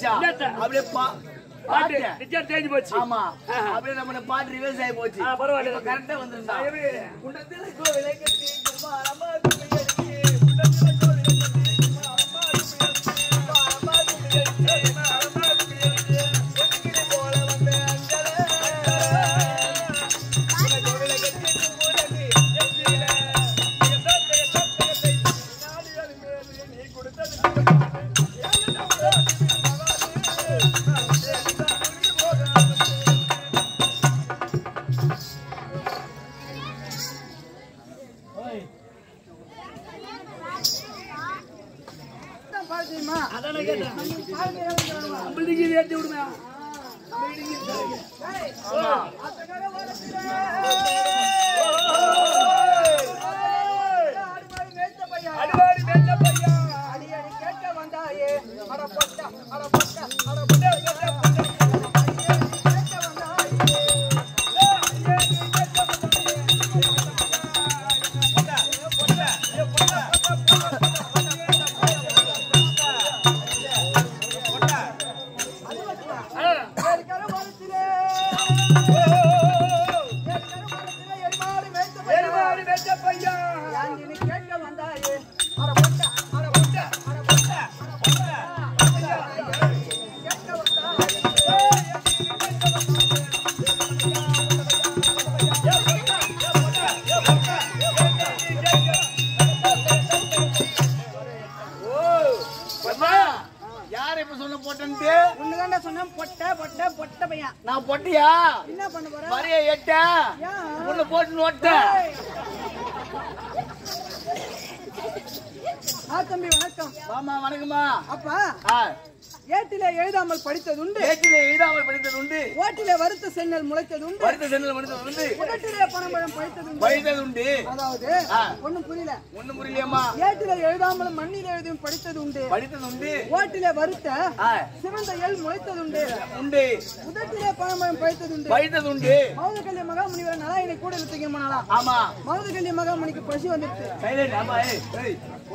இல்லையா என்னத்த? அப்படியே பா- பாட்டு பாட்டு நிச்சயம் தேஞ்சு போச்சு ஆமா ஆஹா. அப்படியே நம்ம பாட்டு ரிவர்ஸ் ஆகி போச்சு ஆ, பரவாயில்ல. இப்ப கரெக்டா வந்திருந்தா ஆ, எப்படி? குண்டத்துல கோவிலை கட்டி குமாரம்மா கும்மியடிச்சு, குண்டத்துல கோவிலை கட்டி குமாரம்மா கும்மியடிச்சு, குமாரம்மா கும்மியடிச்சு, குமாரம்மா கும்மியடிச்சு, ஒதுங்கிடு போல வந்த அஞ்சலே. இந்த கோவிலை கட்டி கும்புடடி, எஞ்சிலே. நீ தோத்தைய தோத்தையத்தை நாடியது மேலே நீ கொடுத்தது ஏன் அதானே கேட்டேன். நம்மளுக்கு இது ஏத்தி விடுமே. நம்மளுக்கு இது தரீங்க. ஆமா. அடிவாடி மேய்ச்ச பையா. எருமாடு மேய்ச்ச பையா. ஓ, அம்மா, யார் இப்ப சொன்ன போட்டன்ட்டு உன்னுதான்டா சொன்னேன் பொட்டை பொட்டை பொட்டை பையன் நான் பொட்டியா என்ன பண்ண போற வரைய எட்ட ஏன்? உள்ள போட்டு நோட்ட ஏய். ஆ தம்பி வணக்கம் ஆமா வணக்கம்மா அப்பா ஆ, ஏட்டிலே எழுதாமல் படித்தது உண்டு ஏற்றிலே எழுதாமல் படித்தது உண்டு ஓட்டிலே வருத்த சென்னல் முளைத்தது உண்டு படித்த சென்னல் படித்தது உண்டு உதட்டிலே பணம்பழம் படித்தது உண்டு படித்தது உண்டு அதாவது ஆ. ஒண்ணும் புரியல ஒண்ணும் புரியலையம்மா ஏட்டிலே எழுதாமல் மண்ணிலே எழுதியும் படித்தது உண்டு படித்தது உண்டு ஓட்டிலே வருத்த ஆ, சிவந்த எல் முளைத்தது உண்டு உண்டு உதட்டிலே பணம்பழம் படித்தது உண்டு படித்தது உண்டு மௌதகல்ய மகாமுனிவர் நலாயினை கூட எடுத்துக்க போனாலாம் ஆமா மௌதகல்ய மகாமுனிக்கு பசி வந்துடுச்சு சைலண்ட் ஆமா ஏய் ஏய்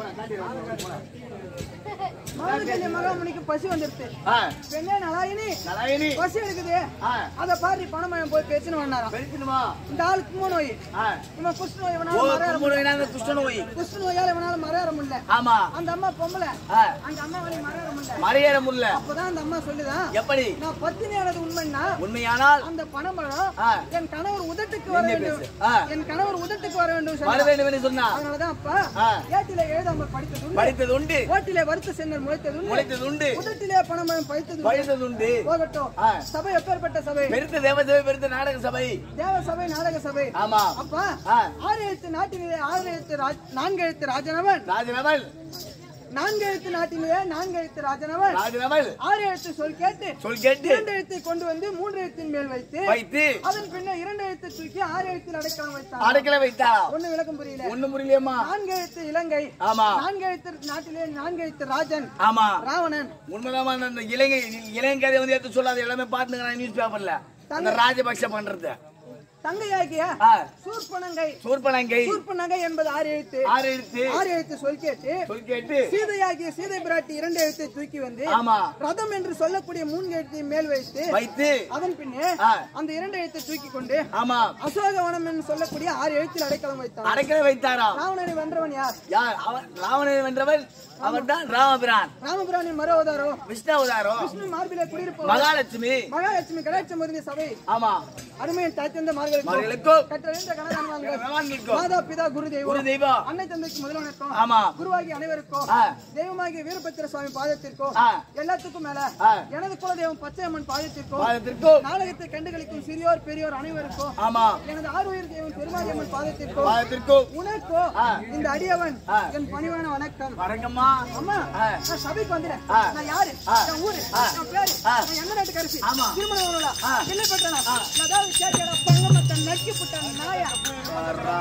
மௌதகல்ய மகாமுனிக்கு பசி வந்துடுச்சு ஆ, பெண்ணே நலாயினி நலாயினி பசி எடுக்குது ஆ, அத பாரு பணமயம் போய் பேச்சுன்னு வந்தாராம் பெருக்கணுமா இந்த ஆள் கும்ப நோய் ஆ, இவன் குஷ்ட நோய் ஓ இவனால மறையாற கும்புடுவினாங்க குஷ்ட நோய் குஷ்ட நோயால இவனால மறையாற முடியல ஆமா அந்த அம்மா பொம்பளை ஆ, அந்த அம்மா வழி மறையாற முடியல மறையேற முடியல அப்பதான் அந்த அம்மா சொல்லுதான் எப்படி நான் பத்தினியானது உண்மைன்னா உண்மையானால் அந்த பணமழம் ஆ. என் கணவர் உதட்டுக்கு வர என்ன வேண்டும் பேசு? ஆ. என் கணவர் உதட்டுக்கு வர வேண்டும் வர சொன்னார். வேண்டும் என்று சொன்னா அதனாலதான் அப்பா ஆ. ஏட்டில எழுதாமல் படித்தது உண்டு படித்தது உண்டு ஓட்டிலே வருத்த சென்னல் முளைத்தது உண்டு முளைத்தது உண்டு உதட்டிலே பணமழம் படித்தது உண்டு படித்தது உண்டு போகட்டும் ஆ. சபை எப்பேற்பட்ட சபை பெருத்த தேவசபை பெருத்த நாடக சபை தேவ சபை நாடக சபை ஆமா அப்பா ஆ. ஆறு எழுத்து நாட்டிலே ஆறு எழுத்து ராஜ்- நான்கு எழுத்து ராஜனவன் ராஜனவல் நான்கு எழுத்து நாட்டிலே நான்கு எழுத்து ராஜனவன் ராஜனவல் ஆறு எழுத்து சொல் கேட்டு சொல் கேட்டு இரண்டு எழுத்தை கொண்டு வந்து மூன்று எழுத்தின் மேல் வைத்து வைத்து அதன் பின்னர் இரண்டு எழுத்தை தூக்கி ஆறு எழுத்தில் அடைக்காம வைத்தான் அடைக்கல வைத்தா ஒண்ணு விளக்கம் புரியல ஒண்ணும் புரியலையம்மா நான்கு எழுத்து இலங்கை ஆமா நான்கு எழுத்து நாட்டிலே நான்கு எழுத்து ராஜன் ஆமா ராவணன் உண்மைதான் அந்த இலங்கை இலங்கை வந்து எடுத்து சொல்லாத எல்லாமே பாத்துக்கிறேன் நியூஸ் பேப்பர்ல அந்த ராஜபக்ஷ பண்றது தங்கையாகிய ஆ, சூர்பனங்கை சூர்பனங்கை சூர்பனங்கை என்பது ஆறு எழுத்து ஆறு எழுத்து ஆறு எழுத்து சொல் கேட்டு சொல் கேட்டு சீதையாகிய சீதை பிராட்டி இரண்டு எழுத்தை தூக்கி வந்து ஆமா ரதம் என்று சொல்லக்கூடிய மூன்று எழுத்தை மேல் வைத்து வைத்து அதன் பின்னே ஆ. அந்த இரண்டு எழுத்தை தூக்கி கொண்டு ஆமா அசோகவனம் என்று சொல்லக்கூடிய ஆறு எழுத்தில் அடைக்கலம் வைத்தான் அடைக்கல வைத்தாரா ராவணனை வென்றவன் யார் யார் அவன் ராவணன் வென்றவன் அவன் தான் ராமபிரான் ராமபுரானின் மறு அவதாரம் விஷ்ணு அவதாரம் விஷ்ணு மார்பிலே குடியிருப்பவர் மகாலட்சுமி மகாலட்சுமி கடாட்சம் ஒதுங்கிய சபை ஆமா அருமையின் தாய் தந்த மார்களுக்கும் அவர்களுக்கும் கற்றறிந்த கனதானவான்கள் பகவான்களுக்கும் மாதா பிதா குரு குரு தெய்வம் தெய்வம் அன்னை தந்தைக்கு முதல்வனுக்கும் ஆமா குருவாகி அனைவருக்கும் ஆ. தெய்வமாகிய வீரபத்திர சுவாமி பாதத்திற்கும் ஆ. எல்லாத்துக்கும் மேல ஆ. எனது குலதெய்வம் பச்சையம்மன் பாதத்திற்கும் பாதத்திற்கும் நாடகத்தை கண்டுகளிக்கும் சிறியோர் பெரியோர் அனைவருக்கும் ஆமா எனது ஆறுயிர் தெய்வம் பெருமாரியம்மன் பாதத்திற்கும் பாதத்திற்கும் உனக்கோ ஆ. இந்த அடியவன் ஆ. என் பணிவான வணக்கம் வணக்கம்மா அம்மா ஆ. நான் சபைக்கு வந்துடுறேன் ஆ. நான் யாரு ஆ. என் ஊரு ஆ. என் பேரு ஆ. நான் எந்த நாட்டுக்கரசி ஆமா. திருமணம் வரல ஆ. இல்லை பெற்றனா அதாவது கேட்கற பங்கமத்த நக்கி புட்டான் நாயா வர்றா.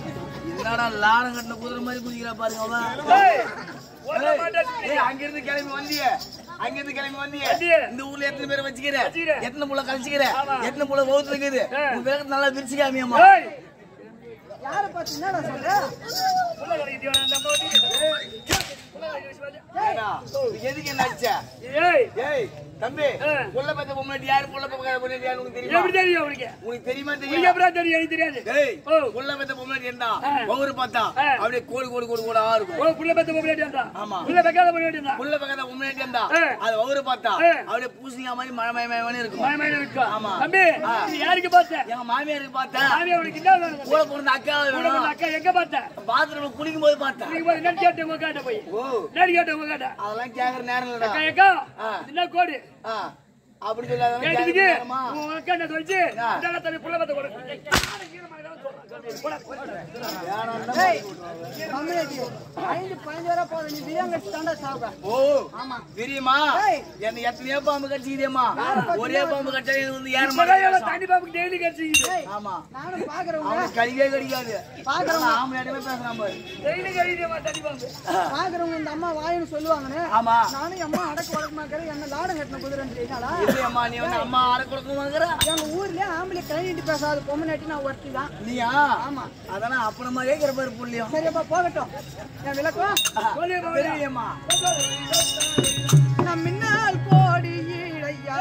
என்னடா லாடம் கட்டின குதிரை மாதிரி குதிக்கிறா பாருங்க அவன். ஏய், ஓட ஏய், மாட்டேன். ஏய், அங்கிருந்து கிளம்பி வந்தியே அங்கிருந்து கிளம்பி வந்தியே வந்தியே. இந்த ஊர்ல எத்தனை பேரை வச்சுக்கிற வச்சுக்கிற. எத்தனை புள்ள கழிச்சுக்கிற ஆமா. எத்தனை புள்ள வகுத்து இருக்குது ஆ. உன் விளக்கு நல்லா விரிச்சுக்காமியம்மா ஏய், யாரை பார்த்து என்னடா சொல்ற உள்ள கடைக்கு வா, அந்த அம்மா வந்து. ஏடா, எதுக்கு என்ன அடிச்ச? ஏய் ஏய், தம்பி ஆ. புள்ள பெத்த பொம்னாட்டி யாரு, புள்ள பெத்த பொம்னாட்டி யாரு உனக்கு தெரியுமா? எப்படி தெரியும் உனக்கு உனக்கு தெரியுமா உனக்கு தெரியுமா? எப்படா தெரியும் எனக்கு தெரியாது ஏய், ஓ. புள்ள பெத்த பொம்னாட்டி என்ன? ஆ. பவுரு பார்த்தா, ஆ. அப்படியே கோடி கோடி கோடி கோடா இருக்கும். ஓ புள்ள பெத்த பொம்பளை இருந்தா ஆமா. புள்ள பெக்காத பொம்பளை இருந்தா புள்ள பெத்த பொம்னாட்டி இருந்தா, ஆ. அது பவுரு பார்த்தா, ஆ. அப்படியே பூசணிக்காய் மாதிரி மழை மழை மழைன்னு இருக்கும். மாயமான இருக்கா ஆமா. தம்பி ஆ. நீ யாருக்கு பார்த்த எங்க மாமியாருக்கு பார்த்தேன் மாமியா உனக்கு என்ன வேணும் கூட பிறந்த அக்கா கூட வேணும் பிறந்த அக்கா எங்க பார்த்த பாத்ரூம்ல குளிக்கும் போது பார்த்தேன் நீங்க போய் என்ன கேட்ட உங்க காட்ட போய் ஓ என்ன கேட்ட உங்க காட்ட அதெல்லாம் கேக்குற நேரம் இல்லடா அக்கா அக்கா ஆ. என்ன கோடு ஆ, அப்படி சொல்லாத கேட்டதுக்கு நேரமா உன் அக்கா என்ன சொல்லிச்சு ஆ. இந்த தம்பி புள்ள பெத்த கூட ஏய், கம்முனேட்டி. ஐந்து பதினஞ்சு வரை போதும். நீ பிரியாணி கடிச்சு தாண்டா சாவுக. ஓ தெரியுமா ஏய். என்ன எத்தனையோ பாம்பு கடிச்சிக்கிதேம்மா ஒரே பாம்பு கடிச்சா எனக்கு வந்து ஏற இப்பதான் எவ்வளவு மாட்டேன் தண்ணி பாம்புக்கு டெய்லி கிடைச்சிக்குது ஏய், ஆமா நானும் பாக்குறவங்க அவனுக்கு கடிக்கவே கடிக்காது பாக்குறவங்க ஆம்பளையாட்டமே பேசுறான் பாரு டெய்லி கழிவுமா தண்ணி பாம்பு பாக்குறவங்க இந்த அம்மா வாயின்னு சொல்லுவாங்கன்னு ஆமா நானும் என் அம்மா அடக்க வழக்கமாக்கிறேன் என்ன லாடம் கட்டின குதிரைன்னு தெரியுங்களா இல்லையம்மா நீ வந்து அம்மா ஆட கொடுக்கணுங்கிற எங்க ஊர்லயே ஆம்பளை கை நீட்டி பேசாத பொம்மநாட்டி நான் ஒருத்தி தான் நீயா ஆமா அதானே அப்பனமா கேட்கிற பாரு புள்ளியும் சரியப்பா போகட்டும் என் விளக்கம் சொல்லி பாம்பு தெரியலையம்மா நம் மின்னால் கோடி ஈழையா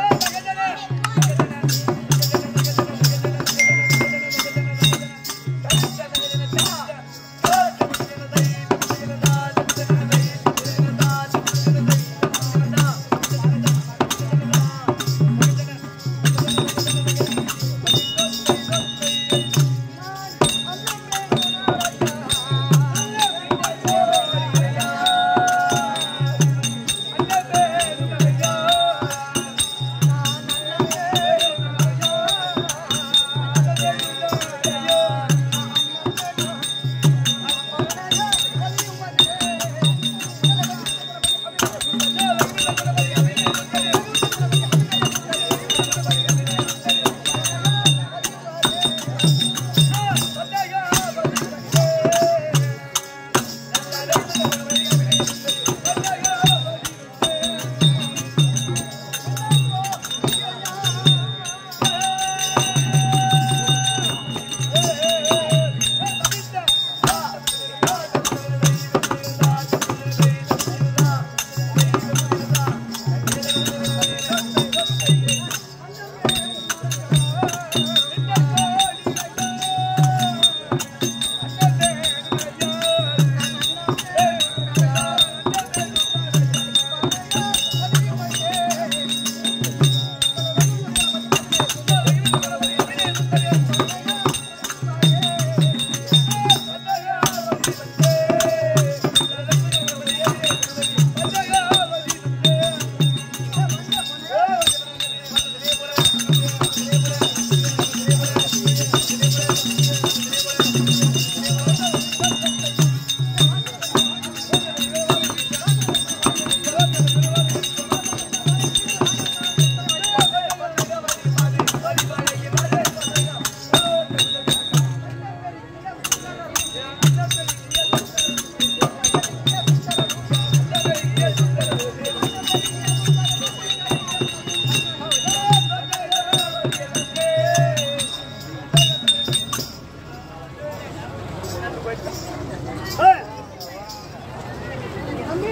தம்பி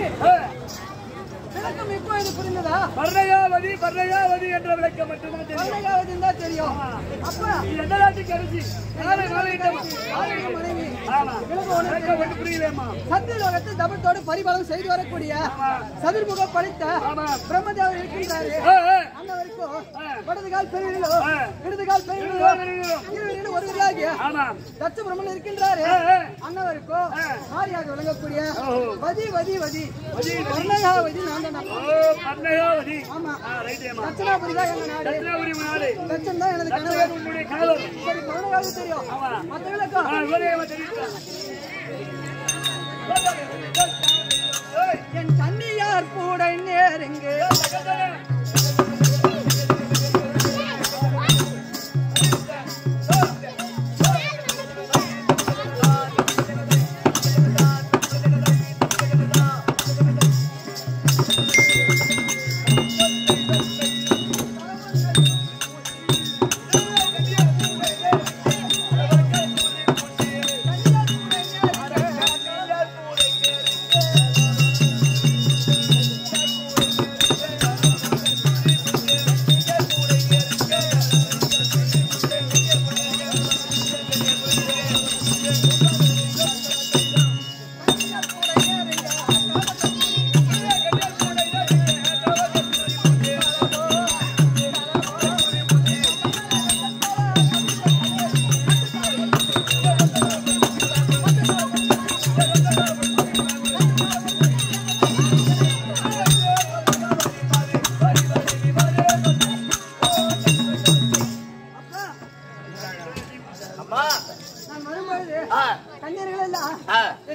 விளக்கம் இப்போ இது புரிந்ததா பர்ணையாவதி பர்ணையாவதி என்ற விளக்கம் மட்டும்தான் தெரியும் பல்லையாவது இருந்தா தெரியும் அப்ப இது எந்த நாட்டுக்கு அரிசி நாளை நாளையிட்டமா ஆளுங்க மனைவி ஆமா விளக்கம் மட்டும் புரியலையம்மா சத்தியலோகத்தை தபத்தோடு பரிபாலம் செய்து வரக்கூடிய சதுர்முக படைத்த ஆமா. பிரம்மதேவர் இருக்கின்றாரு ஆ, ஆ. அங்க வரைக்கும் வடது கால் பெருவிலோ ஆ. இடது கால் பெருவிலோ பெருவிரலோ. இருவரிலும் ஒருவராகிய ஆமா தட்ச பிரம்மன் இருக்கின்றாரு ஆ, ஆ. அன்னவருக்கும் ஆரியாக விளங்கக்கூடிய ஓஹோ. வதி வதி வதி வதி, வதி. வர்ணகாவதி நான் தான் ஓ பர்ணையாவதி ஆமா ஆ ரைட் ஏமா தட்சணாபுரி தான் எங்க நாடு தட்சிணாபுரி நாடு தட்சன் தான் எனது கணவர் தட்சிணாபுரி உன்னுடைய காதல் சரி வர்ணகாவது தெரியும் ஆமா. மத்த விளக்கம் ஆ இவனையமா தெரியுமா என் கண்ணியார் கூட நேருங்க ஆ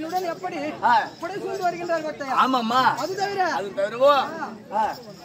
என்னுடன் எப்படி ஆ. புடை சூழ்ந்து வருகின்றார் பக்தையா ஆமாம்மா அது தவிர அது தருவோ ஆ.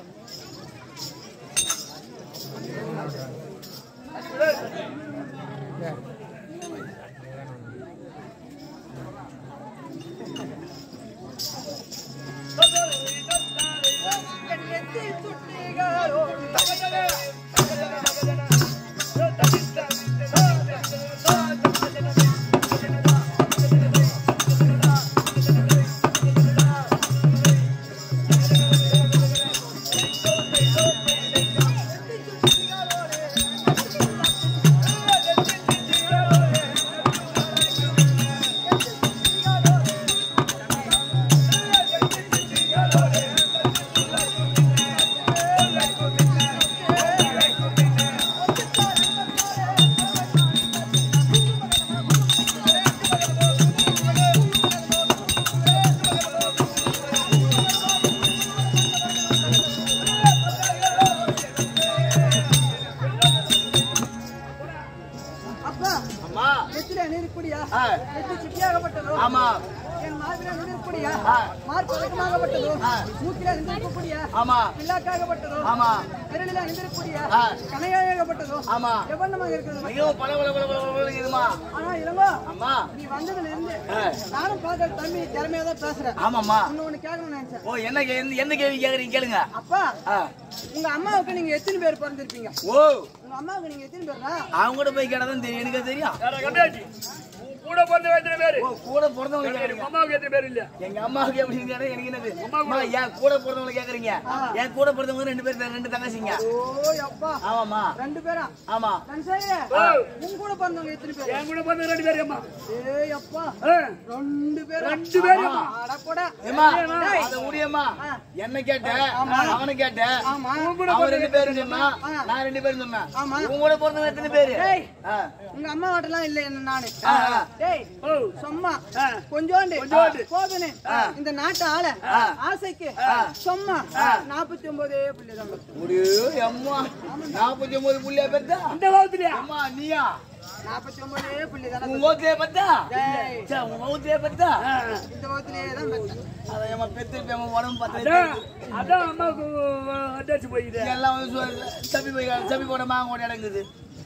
அப்பா அம்மா நெத்தில நெருக்குடியா ஆ. நெத்தி சிப்பியாகப்பட்டதோ ஆமா என் மார்பில நெருக்குடியா ஆ. மார்பு பதக்கமாகப்பட்டதோ ஆ. மூக்கில நெருக்குடியா ஆமா பில்லாக்காகப்பட்டதோ ஆமா விரலில நெருக்குடியா ஆ. கணையாகப்பட்டதோ ஆமா எவ்வளமாக இருக்கிறது மிகவும் பல பல பல பல பல இதுமா ஆனா இளங்கோ அம்மா நீ வந்ததுல இருந்து ஆ. நானும் பார்க்க தம்பி திறமையா தான் பேசுறேன் ஆமாம்மா இன்னும் ஒண்ணு கேட்கணும்னு நினைச்சேன் ஓ என்ன கே- எந்த- எந்த கேள்வி கேக்குறீங்க கேளுங்க அப்பா ஆ. உங்க அம்மாவுக்கு நீங்க எத்தனை பேர் பிறந்திருப்பீங்க ஓ உங்க அம்மாவுக்கு நீங்க எத்தனை பேர்னா அவங்க கூட போய் கேட்டதான் தெரியும் எனக்கு தெரியும் யாரா கம்மியாச்சு உன் கூட பிறந்த எத்தனை பேரு ஓ கூட பிறந்தவங்க கேக்குறீங்க அம்மாவுக்கு எத்தனை பேர் இல்ல எங்க அம்மாவுக்கு எப்படின்னு கேட்டா எனக்கு என்னது அம்மா என் கூட பிறந்தவங்க கேக்குறீங்க என் கூட பிறந்தவங்க ரெண்டு பேர் ரெண்டு தங்கச்சிங்க ஓ அப்பா ஆமாமா ரெண்டு பேரா ஆமா நான் சரி உங்க கூட பிறந்தவங்க எத்தனை பேர் என் கூட பிறந்த ரெண்டு பேர் அம்மா ஏய் அப்பா ஆ. ரெண்டு பேரா ரெண்டு பேரும் ஆமா. அடப்போடா ஏமா டேய். அத முடியம்மா ஆ. என்ன கேட்ட அவனை கேட்ட ஆமா அவன் ரெண்டு பேரும் சொன்னா ஆ. நான் ரெண்டு பேரும் சொன்னேன் ஆமா. உங்க கூட பிறந்தவங்க எத்தனை பேரு டேய் ஆ. உங்க அம்மா வாட்டெல்லாம் இல்ல என்ன நானு ஆ, ஆ. டேய் ஓ சும்மா ஆ. கொஞ்சோண்டு கொஞ்சோண்டு. போதுனே இந்த நாட்டு ஆள ஆ. ஆசைக்கு சும்மா நாற்பத்தி ஒன்பது புள்ளி முடியோ அம்மா நாற்பத்தி ஒன்பது புள்ளியா பெத்தா இந்த காலத்துலயா அம்மா நீயா நாற்பத்தி ஒன்பது புள்ளி தானே உன் ஓத்திலே பெத்தா டேய் சே, உன் ஓத்திலே பெத்தா இந்த வகுத்திலேயே தான் பெத்தேன். அத ஏமா பெத்து ஏமா உடம்பு பத்த அதான் அதான் அம்மாவுக்கு அட்டாச்சு போயிது எல்லாம் வந்து சு- சப்பி போய் சப்பி போட மாங்க ஓட இடங்குது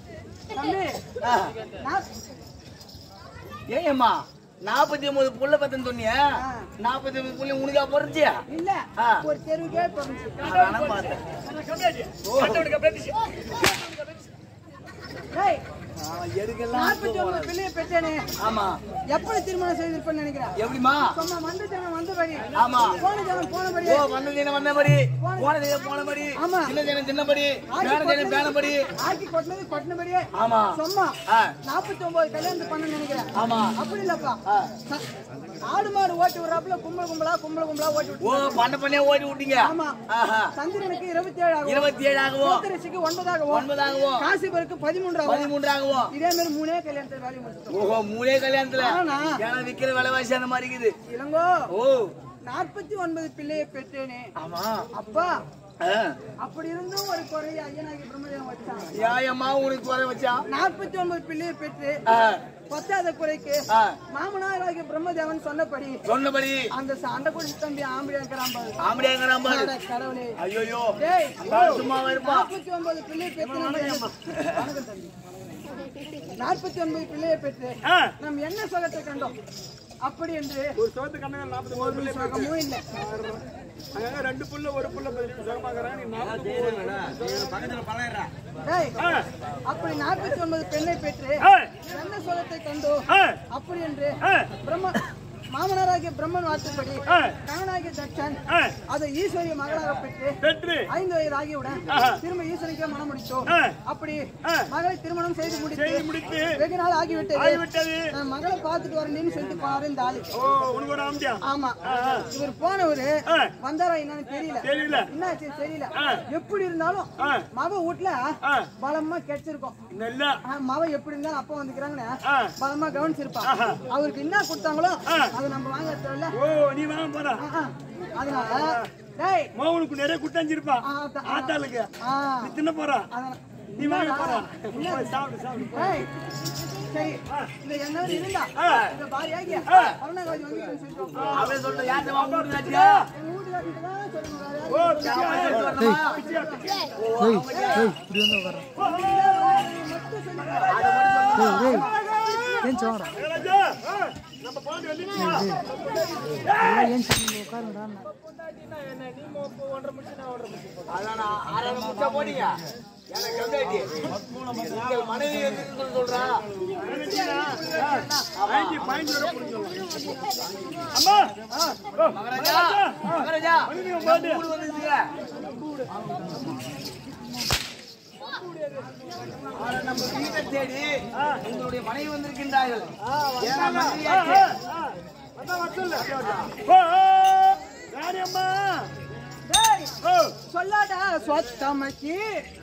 தம்பி ஆ. நான் ஏம்மா நாற்பத்தி ஒன்பது புள்ள பத்தன்னு சொன்னிய நாற்பத்தி ஒன்பது புள்ளி உனக்கா பிறந்துச்சியா இல்ல ஆ. ஒரு தெருவுக்கே பிறந்துச்சு அதான் பார்த்தேன் கம்மியாச்சு கட்டவனுக்கு பேசிச்சு டேய் அவன் எதுக்கெல்லாம் நாற்பத்தி ஒன்பது பிள்ளைய பெற்றேனே ஆமா எப்படி திருமணம் செய்திருப்பேன்னு நினைக்கிறேன் எப்படிமா சும்மா வந்த ஜனம் வந்தபடி ஆமா. போன ஜனம் போனபடி ஓ வந்த தினம் வந்தபடி போன தினம் போனபடி ஆமா. சின்ன தினம் சின்னபடி பேன தினம் பேனபடி ஆக்கி கொட்டினது கொட்டினபடியே ஆமா சும்மா ஆ. நாற்பத்தி ஒன்பது கல்யாணம் பண்ண நினைக்கிறேன் ஆமா அப்படி இல்லப்பா ஆ. ச- ஆடு மாடு ஓட்டி விடுறாப்புல கும்பல் கும்பலா கும்பல கும்பலா ஓட்டி விட்டு ஓ பண்ண பண்ணியே ஓடி விட்டீங்க ஆமா ஆஹா சந்திரனுக்கு இருபத்தி ஏழு ஆகும் இருபத்தி ஏழு ஆகவோ சந்திரசிக்கு ஒன்பதாகவும் ஒன்பதாகவோ காசிபருக்கு பதிமூன்று ஆகும் பதிமூன்று ஆகவோ இதே மாதிரி மூணே கல்யாணத்தை வேலையை முடிச்சிட்டோம் ஓஹோ மூணே கல்யாணத்துல ஆனா. ஏன்னா விக்கிற விலைவாசி அந்த மாதிரி இருக்குது இளங்கோ ஓ நாற்பத்தி ஒன்பது பிள்ளையை பெற்றேனே ஆமா அப்பா ஆ. அப்படி இருந்தும் ஒரு குறை ஐயனாகி பிரம்மதேவன் வச்சான் நியாயமா உனக்கு குறை வச்சா நாற்பத்தி ஒன்பது பிள்ளையை பெற்று ஆ. பத்தாத குறைக்கு ஆ. மாமனாராகிய பிரம்மதேவன் சொன்னபடி சொன்னபடி அந்த சண்டை குடிச்சு தம்பி ஆம்படியா இருக்கிறான் பாரு ஆம்படியாங்கிறான் பாரு அட கடவுளே ஐயோ டேய் சும்மாவா இருப்பா நாற்பத்தி ஒன்பது பிள்ளையை பெற்று நம்ம- வணக்கம் தம்பி. நாற்பத்தி ஒன்பது பிள்ளையை பெற்று ஆ. நாம் என்ன சுகத்தை கண்டோம் அப்படி என்று ஒரு சோத்து கண்ணங்க நாற்பது ஒரு சுகமும் இல்லை அங்க ரெண்டு புள்ள ஒரு புள்ள பதினெட்டு சுகமாக்குறாங்க நீ நாற்பது டேய், அப்படி நாற்பத்தி ஒன்பது பெண்ணை பெற்று ஆ. என்ன சுகத்தை கண்டோ ஆ. அப்படி என்று ஆ. பிரம்ம மாமனாராகிய பிரம்மன் வார்த்தைப்படி ஆ. கணவனாகிய தட்சன் ஆ. அதை ஈஸ்வரிய மகளாக பெற்று பெற்று ஐந்து வயது ஆகியவுடன் ஆஹா. திரும்ப ஈஸ்வரனுக்கே மனம் முடித்தோம் ஆ. அப்படி ஆ. மகளை திருமணம் செய்து முடித்து செய்து முடித்து வெகு நாள் ஆகிவிட்டது ஆகிவிட்டது நான் மகளை பார்த்துட்டு வரேன்னு சொல்லிட்டு போனாரு இந்த ஆளு ஓ உனக்கு ஒரு ஆம்பியா ஆமா ஆ, ஆ. இவர் போனவரு ஆ. வந்தாரா என்னன்னு தெரியல தெரியல என்னாச்சு தெரியல ஆ. எப்படி இருந்தாலும் ஆ. மக வீட்டுல ஆ. பலமா கிடைச்சிருக்கும் நல்லா ஆ, மவ எப்படி இருந்தாலும் அப்பா வந்துக்கிறாங்கன்னு ஆ. பலமா கவனிச்சிருப்பா அவருக்கு என்ன கொடுத்தாங்களோ அதை நம்ம வாங்க தேவையில்ல ஓ நீ வாங்க போறா ஆ, ஆ. அதனால டேய் மகனுக்கு நிறைய குட்டாஞ்சிருப்பா ஆ, த- ஆ. ஆத்தாளுக்கு ஆ, நீ தின்ன போறா அதனால நீ வாங்க போறா போய் சாப்பிடு சாப்பிடு ஏய், சரி இந்த என்ன இருந்தா ஆ. இந்த பாரி ஆகிய ஆ. அருணாகாஜ் வந்து சொல்லிட்டு அவன் சொல்ற யார்கிட்ட வாங்க முடியாதுயா எங்க வீட்டுக்காரர்கிட்ட தான் சொல்லணும் வேற ஓ யாரும் பிச்சை எடுத்து வரணுமா? பிச்சையா பிச்சை ஏராஜா ஆ, நம்ம பாண்டி வந்துட்டீங்களா அதான் நான் ஆறாயிரம் முட்டை போட்டீங்க எனக்கு கம்மியாட்டி உங்கள் மனைவி எதுக்கு சொல்றா பாயிண்டி பாயிண்டி வர புடிச்சலாம் அம்மா ஓ, மகாராஜா மகாராஜா வந்துட்டீங்க பாண்டி கூடு வந்துருச்சுங்க ஆனா நம்ம வீட்டை தேடி உங்களுடைய மனைவி வந்திருக்கின்றார்கள் ஏன்னா மனைவியாச்சு. அதான் வரல ஓ ராணி அம்மா டேய், ஓ சொல்லாடா சொத்தமைக்கு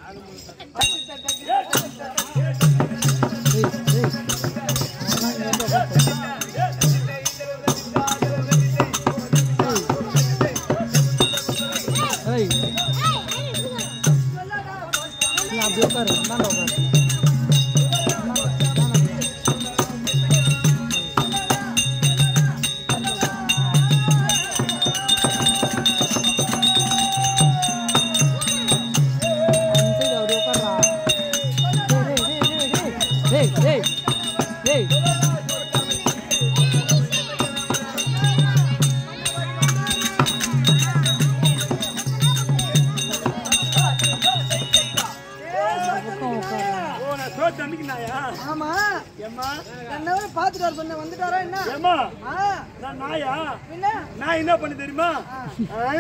ஓ நான் சோத்து அன்னைக்குனாயா ஆமா ஏம்மா என்ன பாத்துட்டு வர சொன்ன வந்துட்டாரா என்ன ஏம்மா ஆ நான் நாயா என்ன நான் என்ன பண்ணி தெரியுமா ஐ.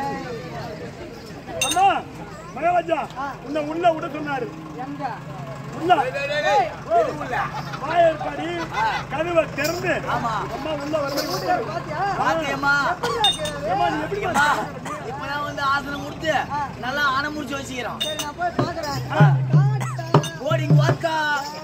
அம்மா மகராஜா உன்னை உள்ள விட சொன்னாரு எங்க உள்ள ஏய், வாயற்காடி கதவை திறந்து ஆமா அம்மா உள்ள வர வீட்டுக்காரர் பாத்தியா பாத்தியம்மா எப்படிடா கேக்குது? ஏம்மா நீ எப்படி அம்மா, இப்பதான் வந்து ஆசனம் கொடுத்து நல்லா ஆன முடிச்சு வச்சுக்கிறோம் சரி நான் போய் பாக்குறேன் டாட்டா. ஓடிங் வாக்கா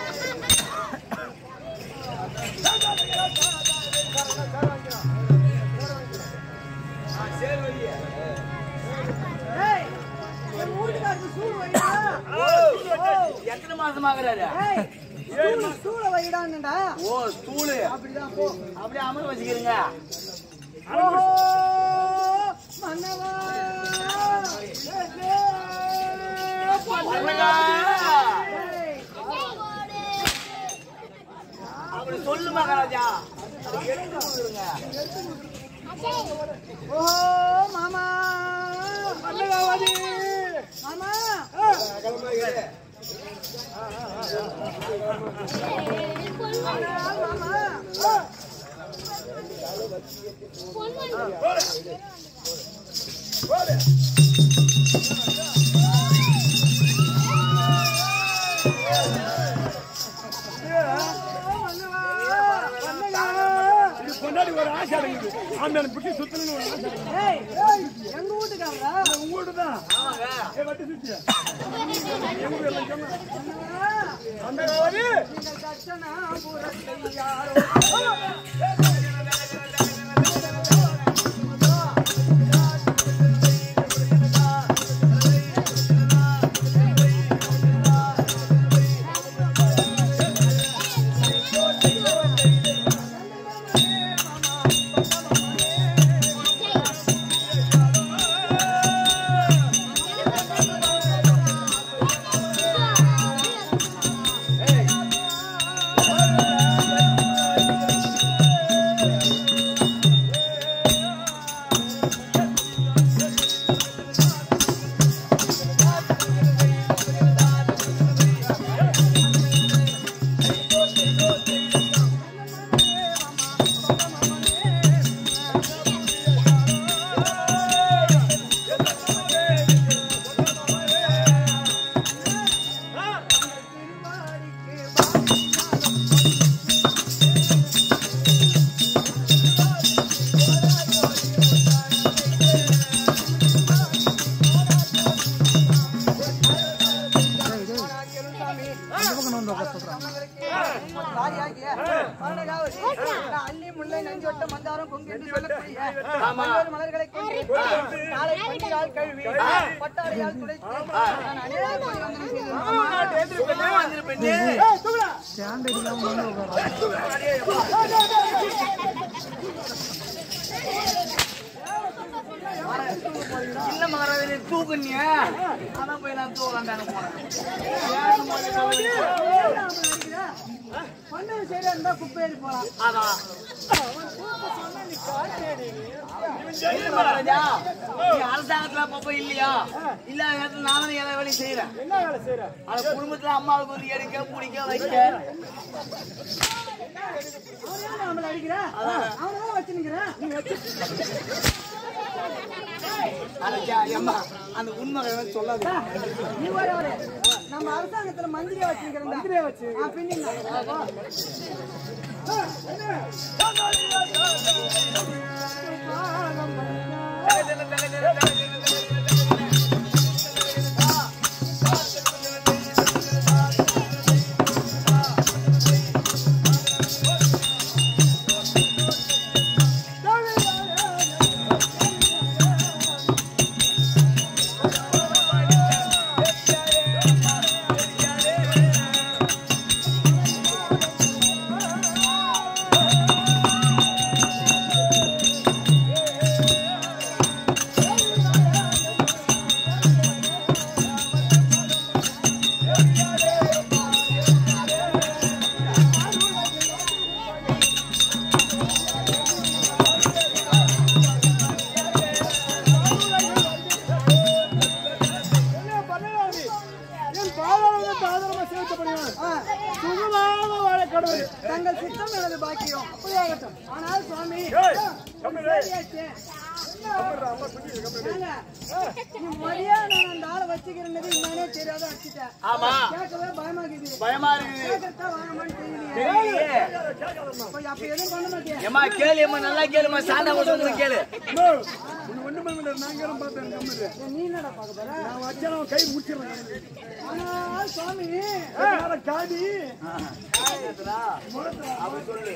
ஏய், என் வீட்டுக்காரருக்கு சூடு வைடா. எத்தனை மாசம் ஆகுறாரு ஏய், சூடு, சூட வைடான்னுடா. ஓ ஸ்டூலு அப்படிதான் போ. அப்படியே அமர வச்சுக்கிறீங்க ஓஹோ, மன்னவா. ஏய், ஏய், மன்னவா. ஏய், அப்படி சொல்லு மகாராஜா அதை எடுத்து கொடுங்க ஓஹோ, மாமா. மன்னகாவதி மாமா. மாமா. இது கொண்டாடி ஒரு ஆசை அடங்குது ஆண்டாள் புட்டி சுத்தணும்னு ஒரு ஆசை அடங்குது. ஏய், ஏய், எங்க வீட்டுக்காரரா? உங்கள்கிட்ட தான் ஆமாங்க ஏ வட்டி சுத்தி மன்னவா. மன்னகாவதி நீங்கள் கட்டணா புறத்தை யாரோ ஏய் சுவாமி தாரியாகிய மரணகாவதி, நான் அள்ளி முல்லை நஞ்சொட்ட மந்தாரம் கொங்கு என்று சொல்லக்கூடிய பல்வேறு மலர்களை கொண்டு நாளை பண்டிகால் கழுவி பட்டாடையால் துடைத்து நான் அநேக பரிவந்தனை செய்திருக்கிறேன். வந்திருப்பேனே. இல்ல மகாராஜனே தூக்குனியா அதான் போய் நான் தூக்கலாண்டாங்க போனேன் பண்ணது சரியா இருந்தா குப்பையில் போலாம் அதான் இல்ல மகாராஜா நீ அரசாங்கத்துல அப்பப்ப இல்லையா இல்ல நேரத்துல நானும் எல்லா வேலையும் செய்யறேன் என்ன வேலை செய்யற அந்த குடும்பத்துல அம்மாவுக்கு வந்து எடுக்க பிடிக்க வைக்க அவன் ஏன் நம்மள அடிக்கிறான் அவனதான் வச்சு நிக்கிறான் நீ வச்சு அரைச்சா அம்மா அந்த உண்மை சொல்லாத நீ வர வர நம்ம அரசாங்கத்துல மந்திரியா வச்சிருக்கிறோம் மந்திரியா வச்சு ஆ பின்னிங்க என்ன பண்ணலாம் நீ? என் பாதாளத்தை ஆதரவா சேர்க்கப்படுகிறான் சுகமாக வாழ கடவுள் தங்கள் சித்தம் எனது பாக்கியம் அப்படியாகட்டும் ஆனால் சுவாமி ஏய், கம்முனு இரு. சரியாச்சே. கம்முனுடா, அம்மா குட்டி, கம்முனு இரு. ஏங்க, நீ மரியா நான் அந்த ஆளை வச்சுக்கிறேன்னது என்னன்னே தெரியாத அடிச்சிட்டேன் ஆமா கேட்கவே பயமாக்குது பயமா இருக்குது கேட்கறதா வாங்கமான்னு தெரியலையே தெரியலையே. அப்ப அப்ப எதுவும் பண்ண மாட்டியா ஏம்மா கேளு ஏம்மா நல்லா கேளுமா சாண்டா கூட கேளு அம்மா, உன்னை ஒண்ணும் பண்ண முடியாது. நான் இங்கேயும் பார்த்தேன், கம்முனு இரு. ஏன் நீ என்னடா பார்க்க போற நான் வச்சா அவன் கை முடிச்சிடுறேன். ஆனால் சுவாமி அதனால காடி அவன் சொல்லு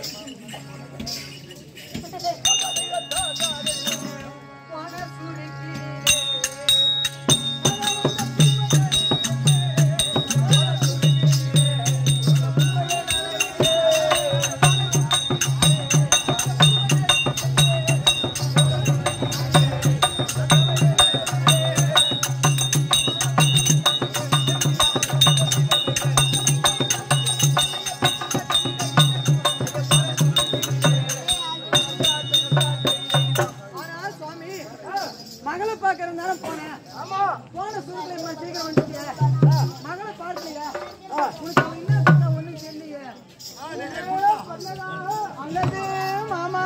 ஆனால் சுவாமி மகளை பார்க்கறதுனால போனேன் போன சூழ்நிலை இம்மா சீக்கிரம் வந்துட்டியே மகளை பார்க்கலையா உனக்கு அவன் என்ன சொன்னா ஒண்ணும் தெரியலையே அல்லது மாமா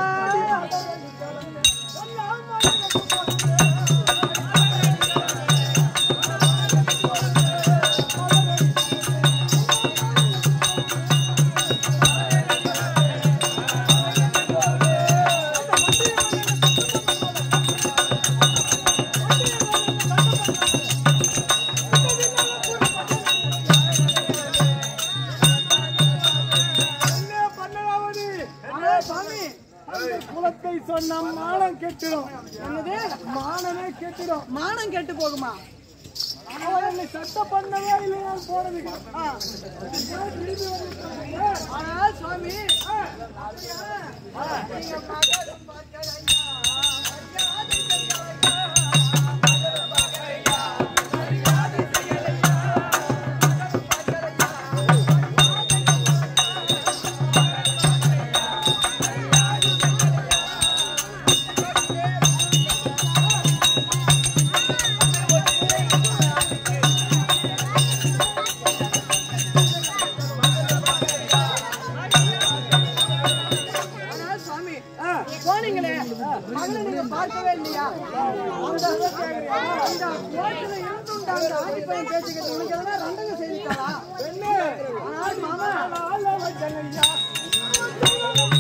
என்ன பண்ணலாவது? ஆனால் சுவாமி அந்த குலத்தை சொன்ன மானம் கெட்டுடும் என்னது மானமே கெட்டுடும் மானம் கெட்டு போகுமா அவன் என்னை சட்டம் பண்ணவே இல்லை நான் போறதுக்கு ஆ. திரும்பி வந்து ஆனால் சுவாமி நீங்க மகளும் பார்க்கலையா? மரியாதை செய்யலையா? மகளும் பார்க்கலையா? மரியாதை செய்யலையா? மகளும் பார்க்கலையா? ஆனால் சுவாமி போனீங்களே மகளை நீங்க பார்க்கவே இல்லையா அந்த அந்த கோட்டில இருந்துண்டா அந்த ஆணி பையன் பேசிக்கிட்டு உனக்கு எதனா ரண்டங்க செய்திட்டாளா ஆனால் மாமா ஆள வச்சனையா